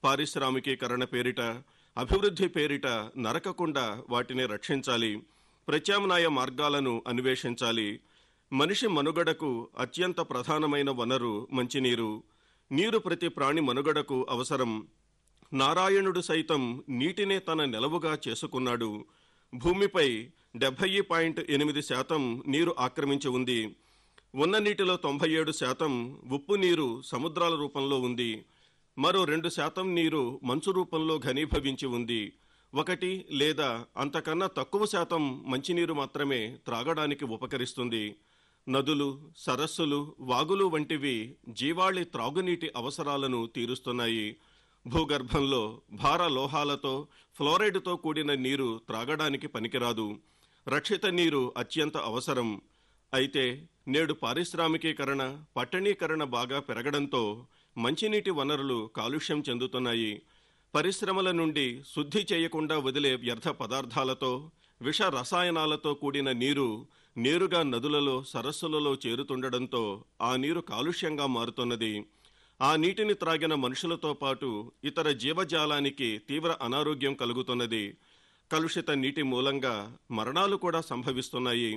పారిశ్రామికీకరణ పేరిట అభివృద్ధి పేరిట నరకకుండా వాటిని రక్షించాలి ప్రత్యామ్నాయ మార్గాలను అన్వేషించాలి మనిషి మనుగడకు అత్యంత ప్రధానమైన వనరు మంచినీరు నీరు ప్రతి ప్రాణి మనుగడకు అవసరం నారాయణుడు సైతం నీటినే తన నెలవుగా చేసుకున్నాడు భూమిపై డెబ్బై పాయింట్ ఎనిమిది శాతం నీరు ఆక్రమించి ఉంది ఉన్న నీటిలో తొంభై ఏడు శాతం ఉప్పు నీరు సముద్రాల రూపంలో ఉంది మరో రెండు శాతం నీరు మంచు రూపంలో ఘనీభవించి ఉంది ఒకటి లేదా అంతకన్నా తక్కువ శాతం మంచినీరు మాత్రమే త్రాగడానికి ఉపకరిస్తుంది నదులు సరస్సులు వాగులు వంటివి జీవాళి త్రాగునీటి అవసరాలను తీరుస్తున్నాయి భూగర్భంలో భార లోహాలతో ఫ్లోరైడ్తో కూడిన నీరు త్రాగడానికి పనికిరాదు రక్షిత నీరు అత్యంత అవసరం అయితే నేడు పారిశ్రామికీకరణ పట్టణీకరణ బాగా పెరగడంతో మంచినీటి వనరులు కాలుష్యం చెందుతున్నాయి పరిశ్రమల నుండి శుద్ధి చేయకుండా వదిలే వ్యర్థ పదార్థాలతో విష రసాయనాలతో కూడిన నీరు నేరుగా నదులలో సరస్సులలో చేరుతుండడంతో ఆ నీరు కాలుష్యంగా మారుతున్నది ఆ నీటిని త్రాగిన మనుషులతో పాటు ఇతర జీవజాలానికి తీవ్ర అనారోగ్యం కలుగుతున్నది కలుషిత నీటి మూలంగా మరణాలు కూడా సంభవిస్తున్నాయి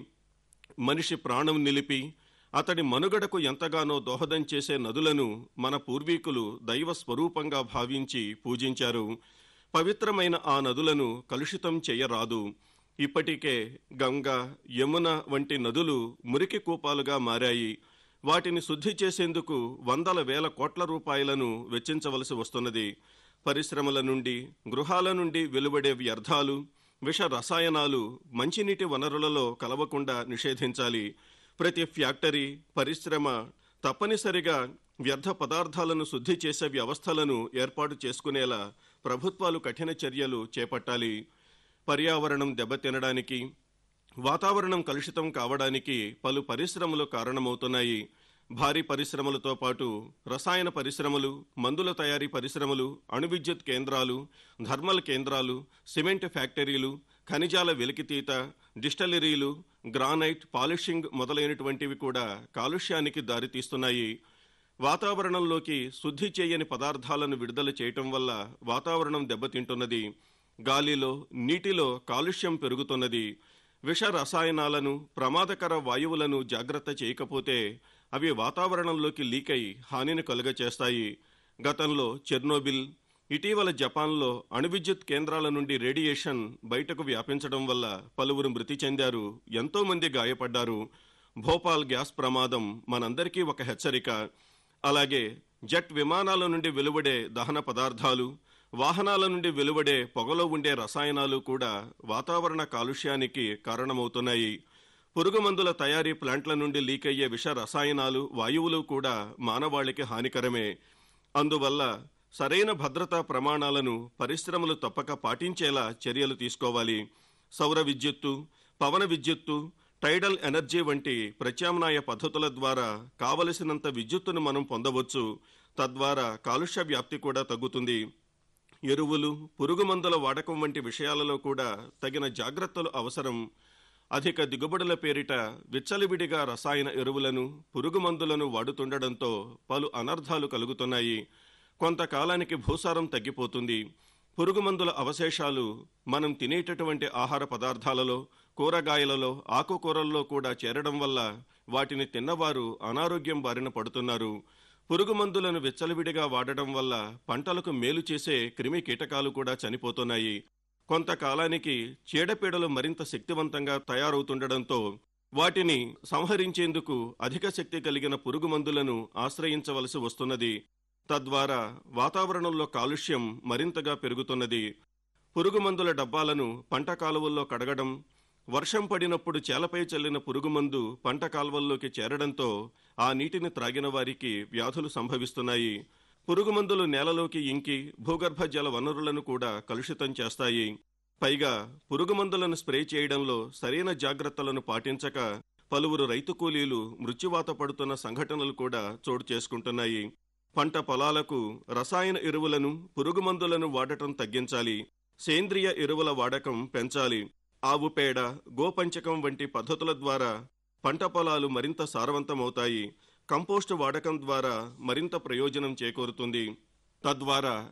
మనిషి ప్రాణం నిలిపి అతడి మనుగడకు ఎంతగానో దోహదం చేసే నదులను మన పూర్వీకులు దైవ స్వరూపంగా భావించి పూజించారు పవిత్రమైన ఆ నదులను కలుషితం చేయరాదు ఇప్పటికే గంగ యమున వంటి నదులు మురికి కూపాలుగా మారాయి వాటిని శుద్ధి చేసేందుకు వందల వేల కోట్ల రూపాయలను వెచ్చించవలసి వస్తున్నది పరిశ్రమల నుండి గృహాల నుండి వెలువడే వ్యర్థాలు విష రసాయనాలు మంచినీటి వనరులలో కలవకుండా నిషేధించాలి ప్రతి ఫ్యాక్టరీ పరిశ్రమ తప్పనిసరిగా వ్యర్థ పదార్థాలను శుద్ధి చేసే వ్యవస్థలను ఏర్పాటు చేసుకునేలా ప్రభుత్వాలు కఠిన చర్యలు చేపట్టాలి పర్యావరణం దెబ్బతినడానికి వాతావరణం కలుషితం కావడానికి పలు పరిశ్రమలు కారణమవుతున్నాయి భారీ పరిశ్రమలతో పాటు రసాయన పరిశ్రమలు మందుల తయారీ పరిశ్రమలు అణు విద్యుత్ కేంద్రాలు థర్మల్ కేంద్రాలు సిమెంట్ ఫ్యాక్టరీలు ఖనిజాల వెలికితీత డిస్టలరీలు గ్రానైట్ పాలిషింగ్ మొదలైనటువంటివి కూడా కాలుష్యానికి దారితీస్తున్నాయి వాతావరణంలోకి శుద్ధి చేయని పదార్థాలను విడుదల చేయటం వల్ల వాతావరణం దెబ్బతింటున్నది గాలిలో నీటిలో కాలుష్యం పెరుగుతున్నది విష రసాయనాలను ప్రమాదకర వాయువులను జాగ్రత్త చేయకపోతే అవి వాతావరణంలోకి లీకై హానిని కలుగచేస్తాయి గతంలో చెర్నోబిల్ ఇటీవల జపాన్లో అణువిద్యుత్ కేంద్రాల నుండి రేడియేషన్ బయటకు వ్యాపించడం వల్ల పలువురు మృతి చెందారు ఎంతో మంది గాయపడ్డారు భోపాల్ గ్యాస్ ప్రమాదం మనందరికీ ఒక హెచ్చరిక అలాగే జెట్ విమానాల నుండి వెలువడే దహన పదార్థాలు వాహనాల నుండి వెలువడే పొగలో ఉండే రసాయనాలు కూడా వాతావరణ కాలుష్యానికి కారణమవుతున్నాయి పురుగు మందుల తయారీ ప్లాంట్ల నుండి లీక్ అయ్యే విష రసాయనాలు వాయువులు కూడా మానవాళికి హానికరమే అందువల్ల సరైన భద్రతా ప్రమాణాలను పరిశ్రమలు తప్పక పాటించేలా చర్యలు తీసుకోవాలి సౌర విద్యుత్తు పవన విద్యుత్తు టైడల్ ఎనర్జీ వంటి ప్రత్యామ్నాయ పద్ధతుల ద్వారా కావలసినంత విద్యుత్తును మనం పొందవచ్చు తద్వారా కాలుష్య వ్యాప్తి కూడా తగ్గుతుంది ఎరువులు పురుగు మందుల వాడకం వంటి విషయాలలో కూడా తగిన జాగ్రత్తలు అవసరం అధిక దిగుబడుల పేరిట విచ్చలివిడిగా రసాయన ఎరువులను పురుగు మందులను వాడుతుండడంతో పలు అనర్థాలు కలుగుతున్నాయి కొంతకాలానికి భూసారం తగ్గిపోతుంది పురుగు మందుల అవశేషాలు మనం తినేటటువంటి ఆహార పదార్థాలలో కూరగాయలలో ఆకుకూరల్లో కూడా చేరడం వల్ల వాటిని తిన్నవారు అనారోగ్యం బారిన పడుతున్నారు పురుగు మందులను విచ్చలవిడిగా వాడడం వల్ల పంటలకు మేలు చేసే క్రిమి కీటకాలు కూడా చనిపోతున్నాయి కొంతకాలానికి చీడపీడలు మరింత శక్తివంతంగా తయారవుతుండడంతో వాటిని సంహరించేందుకు అధిక శక్తి కలిగిన పురుగు మందులను ఆశ్రయించవలసి వస్తున్నది తద్వారా వాతావరణంలో కాలుష్యం మరింతగా పెరుగుతున్నది పురుగు మందుల డబ్బాలను పంట కాలువల్లో కడగడం వర్షం పడినప్పుడు చేలపై చల్లిన పురుగుమందు పంట కాల్వల్లోకి చేరడంతో ఆ నీటిని త్రాగిన వారికి వ్యాధులు సంభవిస్తున్నాయి పురుగుమందులు నేలలోకి ఇంకి భూగర్భ జల వనరులను కూడా కలుషితం చేస్తాయి పైగా పురుగుమందులను స్ప్రే చేయడంలో సరైన జాగ్రత్తలను పాటించక పలువురు రైతు కూలీలు మృత్యువాత పడుతున్న సంఘటనలు కూడా చోటు చేసుకుంటున్నాయి పంట పొలాలకు రసాయన ఎరువులను పురుగుమందులను వాడటం తగ్గించాలి సేంద్రియ ఎరువుల వాడకం పెంచాలి ఆవు పేడ గోపంచకం వంటి పద్ధతుల ద్వారా పంట పొలాలు మరింత సారవంతమవుతాయి కంపోస్టు వాడకం ద్వారా మరింత ప్రయోజనం చేకూరుతుంది తద్వారా